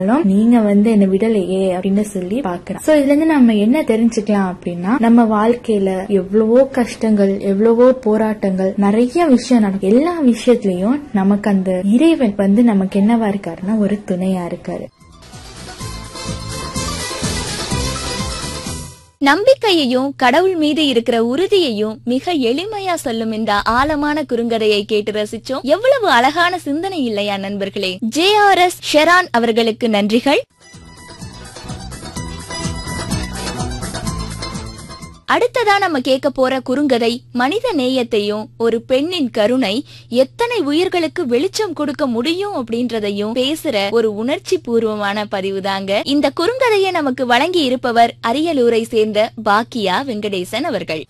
நீங்க வந்து என்ன விடலையே அப்படின்னு சொல்லி பாக்குறான் சோ இதுல இருந்து நம்ம என்ன தெரிஞ்சுக்கலாம் அப்படின்னா நம்ம வாழ்க்கையில எவ்வளவோ கஷ்டங்கள் எவ்வளவோ போராட்டங்கள் நிறைய விஷயம் நடக்கும் எல்லா விஷயத்திலயும் நமக்கு அந்த இறைவன் வந்து நமக்கு என்னவா இருக்காருன்னா ஒரு துணையா இருக்காரு நம்பிக்கையையும் கடவுள் மீது இருக்கிற உறுதியையும் மிக எளிமையா சொல்லும் இந்த ஆழமான குறுங்கதையை கேட்டு ரசிச்சோம் எவ்வளவு அழகான சிந்தனை இல்லையா நண்பர்களே ஜே ஆர் எஸ் ஷெரான் அவர்களுக்கு நன்றிகள் அடுத்ததா நம்ம கேட்க போற குறுங்கதை மனித நேயத்தையும் ஒரு பெண்ணின் கருணை எத்தனை உயிர்களுக்கு வெளிச்சம் கொடுக்க முடியும் அப்படின்றதையும் பேசுற ஒரு உணர்ச்சி பூர்வமான பதிவு தாங்க இந்த குறுங்கதையை நமக்கு வழங்கி இருப்பவர் அரியலூரை சேர்ந்த பாக்கியா வெங்கடேசன் அவர்கள்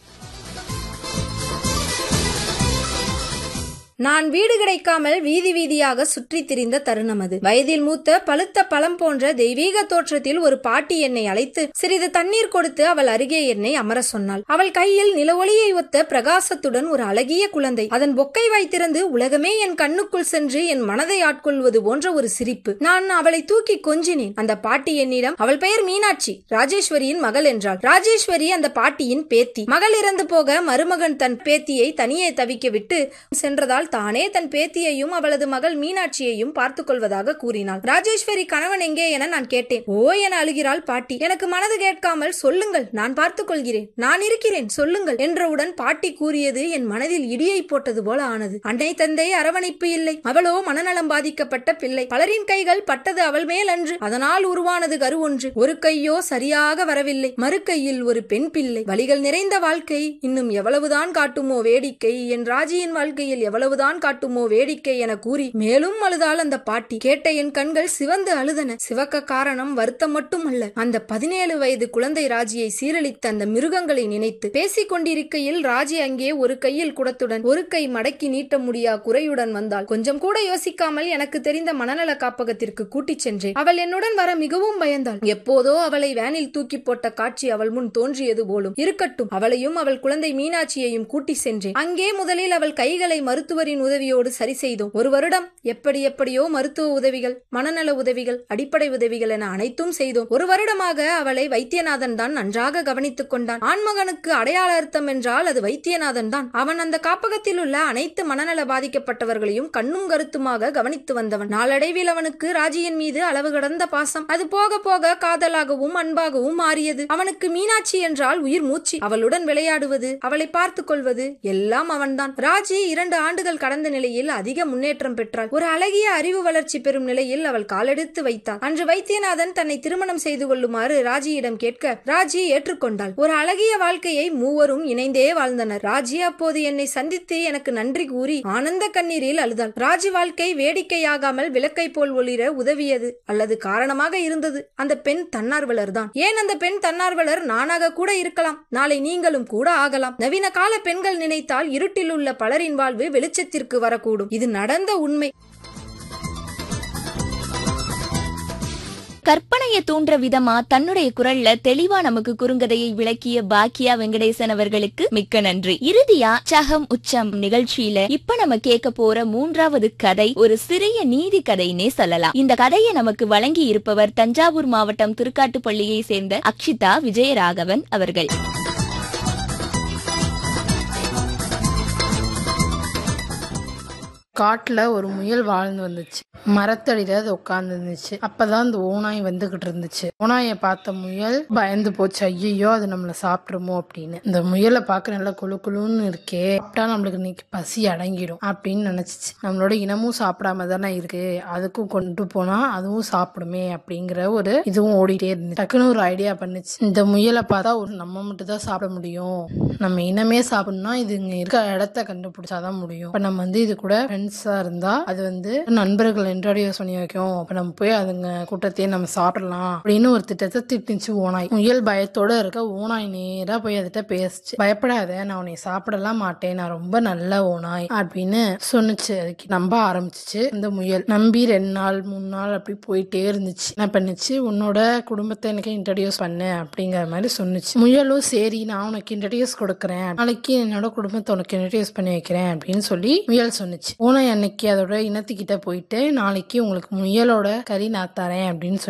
நான் வீடு கிடைக்காமல் வீதி வீதியாக சுற்றித் திரிந்த தருணம் அது வயதில் மூத்த பழுத்த பழம் போன்ற தெய்வீக தோற்றத்தில் ஒரு பாட்டி என்னை அழைத்து சிறிது தண்ணீர் கொடுத்து அவள் அருகே என்னை அமர சொன்னாள் அவள் கையில் நிலவொளியை ஒத்த பிரகாசத்துடன் ஒரு அழகிய குழந்தை அதன் பொக்கை வைத்திருந்து உலகமே என் கண்ணுக்குள் சென்று என் மனதை ஆட்கொள்வது போன்ற ஒரு சிரிப்பு நான் அவளை தூக்கி கொஞ்சினேன் அந்த பாட்டி என்னிடம் அவள் பெயர் மீனாட்சி ராஜேஸ்வரியின் மகள் என்றாள் ராஜேஸ்வரி அந்த பாட்டியின் பேத்தி மகள் இறந்து போக மருமகன் தன் பேத்தியை தனியே தவிக்க விட்டு சென்றதால் தானே தன் பேத்தியையும் அவளது மகள் மீனாட்சியையும் பார்த்துக் கொள்வதாக கூறினாள் ராஜேஸ்வரி கணவன் எங்கே என நான் கேட்டேன் ஓ என அழுகிறாள் பாட்டி எனக்கு மனது கேட்காமல் சொல்லுங்கள் நான் பார்த்துக் கொள்கிறேன் நான் இருக்கிறேன் சொல்லுங்கள் என்றவுடன் பாட்டி கூறியது என் மனதில் இடியை போட்டது போல ஆனது அன்னை தந்தை அரவணைப்பு இல்லை அவளோ மனநலம் பாதிக்கப்பட்ட பிள்ளை பலரின் கைகள் பட்டது அவள் மேல் அன்று அதனால் உருவானது கரு ஒன்று ஒரு கையோ சரியாக வரவில்லை மறு கையில் ஒரு பெண் பிள்ளை வழிகள் நிறைந்த வாழ்க்கை இன்னும் எவ்வளவுதான் காட்டுமோ வேடிக்கை என் ராஜியின் வாழ்க்கையில் எவ்வளவுதான் காட்டுமோ வேடிக்கை என கூறி மேலும் அழுதாள் அந்த பாட்டி கேட்ட என் கண்கள் சிவந்து அழுதன சிவக்க காரணம் வருத்தம் மட்டுமல்ல அந்த பதினேழு வயது குழந்தை ராஜியை சீரழித்த அந்த மிருகங்களை நினைத்து பேசிக் கொண்டிருக்கையில் ராஜி அங்கே ஒரு கையில் குடத்துடன் ஒரு கை மடக்கி நீட்ட முடியா குறையுடன் வந்தாள் கொஞ்சம் கூட யோசிக்காமல் எனக்கு தெரிந்த மனநல காப்பகத்திற்கு கூட்டிச் சென்றேன் அவள் என்னுடன் வர மிகவும் பயந்தாள் எப்போதோ அவளை வேனில் தூக்கி போட்ட காட்சி அவள் முன் தோன்றியது போலும் இருக்கட்டும் அவளையும் அவள் குழந்தை மீனாட்சியையும் கூட்டி சென்றேன் அங்கே முதலில் அவள் கைகளை மருத்துவரின் உதவியோடு சரி செய்தோம் ஒரு வருடம் எப்படி எப்படியோ மருத்துவ உதவிகள் மனநல உதவிகள் அடிப்படை உதவிகள் என அனைத்தும் செய்தோம் ஒரு வருடமாக அவளை வைத்தியநாதன் தான் நன்றாக கவனித்துக் கொண்டான் ஆண்மகனுக்கு அடையாள அர்த்தம் என்றால் அது வைத்தியநாதன் தான் அவன் அந்த காப்பகத்தில் உள்ள அனைத்து மனநல பாதிக்கப்பட்டவர்களையும் கண்ணும் கருத்துமாக கவனித்து வந்தவன் நாளடைவில் அவனுக்கு ராஜியின் மீது அளவு கடந்த பாசம் அது போக போக காதலாகவும் அன்பாகவும் மாறியது அவனுக்கு மீனாட்சி என்றால் உயிர் மூச்சு அவளுடன் விளையாடுவது அவளை பார்த்துக் கொள்வது எல்லாம் அவன்தான் ராஜி இரண்டு ஆண்டுகள் கடந்த நிலையில் அதிக முன்னேற்றம் பெற்றாள் ஒரு அழகிய அறிவு வளர்ச்சி பெறும் நிலையில் அவள் காலெடுத்து வைத்தாள் அன்று வைத்தியநாதன் தன்னை திருமணம் செய்து கொள்ளுமாறு ராஜியிடம் கேட்க ராஜி ஏற்றுக்கொண்டாள் ஒரு அழகிய வாழ்க்கையை மூவரும் இணைந்தே வாழ்ந்தனர் ராஜி அப்போது என்னை சந்தித்து எனக்கு நன்றி கூறி ஆனந்த கண்ணீரில் அழுதாள் ராஜி வாழ்க்கை வேடிக்கையாகாமல் விளக்கை போல் ஒளிர உதவியது அல்லது காரணமாக இருந்தது அந்த பெண் தன்னார்வலர் தான் ஏன் அந்த பெண் தன்னார்வலர் நானாக கூட இருக்கலாம் நாளை நீங்களும் கூட ஆகலாம் நவீன கால பெண்கள் நினைத்தால் இருட்டில் உள்ள பலரின் வாழ்வு வெளிச்சத்திற்கு வரக்கூடும் இது நடந்த உண்மை கற்பனையை தூண்டுற விதமா தன்னுடைய குரல்ல தெளிவா நமக்கு குறுங்கதையை விளக்கிய பாக்கியா வெங்கடேசன் அவர்களுக்கு மிக்க நன்றி இறுதியா சகம் உச்சம் நிகழ்ச்சியில இப்ப நம்ம கேட்க போற மூன்றாவது கதை ஒரு சிறிய நீதி கதைன்னே சொல்லலாம் இந்த கதையை நமக்கு வழங்கி இருப்பவர் தஞ்சாவூர் மாவட்டம் திருக்காட்டுப்பள்ளியை சேர்ந்த அக்ஷிதா விஜயராகவன் அவர்கள் காட்டுல ஒரு முயல் வாழ்ந்து வந்துச்சு மரத்தடியில அது உட்கார்ந்து இருந்துச்சு அப்பதான் அந்த ஓனாய் வந்துகிட்டு இருந்துச்சு ஓனாயை பார்த்த முயல் பயந்து போச்சு ஐயோ அது நம்மள சாப்பிட்டுருமோ அப்படின்னு இந்த முயலை பார்க்க நல்லா குழு குழுன்னு இருக்கே சாப்பிட்டா நம்மளுக்கு இன்னைக்கு பசி அடங்கிடும் அப்படின்னு நினைச்சிச்சு நம்மளோட இனமும் சாப்பிடாம தானே இருக்கு அதுக்கும் கொண்டு போனா அதுவும் சாப்பிடுமே அப்படிங்கிற ஒரு இதுவும் ஓடிட்டே இருந்துச்சு டக்குன்னு ஒரு ஐடியா பண்ணுச்சு இந்த முயலை பார்த்தா ஒரு நம்ம மட்டும் தான் சாப்பிட முடியும் நம்ம இனமே சாப்பிடணும்னா இது இங்க இருக்க இடத்த கண்டுபிடிச்சாதான் முடியும் இப்ப நம்ம வந்து இது கூட ஃப்ரெண்ட்ஸா இருந்தா அது வந்து நண்பர்கள் இன்ட்ரடியூஸ் பண்ணி வைக்கும் அப்ப நம்ம போய் அதுங்க கூட்டத்தையே நம்ம சாப்பிடலாம் அப்படின்னு ஒரு திட்டத்தை திட்டுச்சு ஓனாய் முயல் பயத்தோட இருக்க ஓனாய் நேரா போய் அதுகிட்ட பேசுச்சு பயப்படாத நான் உன்னை சாப்பிடலாம் மாட்டேன் நான் ரொம்ப நல்ல ஓனாய் அப்படின்னு சொன்னுச்சு அதுக்கு நம்ப ஆரம்பிச்சிச்சு இந்த முயல் நம்பி ரெண்டு நாள் மூணு நாள் அப்படி போயிட்டே இருந்துச்சு என்ன பண்ணுச்சு உன்னோட குடும்பத்தை எனக்கு இன்ட்ரடியூஸ் பண்ணு அப்படிங்கிற மாதிரி சொன்னுச்சு முயலும் சரி நான் உனக்கு இன்ட்ரடியூஸ் கொடுக்குறேன் நாளைக்கு என்னோட குடும்பத்தை உனக்கு இன்ட்ரடியூஸ் பண்ணி வைக்கிறேன் அப்படின்னு சொல்லி முயல் சொன்னுச்சு ஓனாய் அன்னைக்கு அதோட இனத்துக்கிட்ட போயிட்டு நாளைக்கு உங்களுக்கு முயலோட கறி நான் தரேன் அப்படின்னு சொல்லி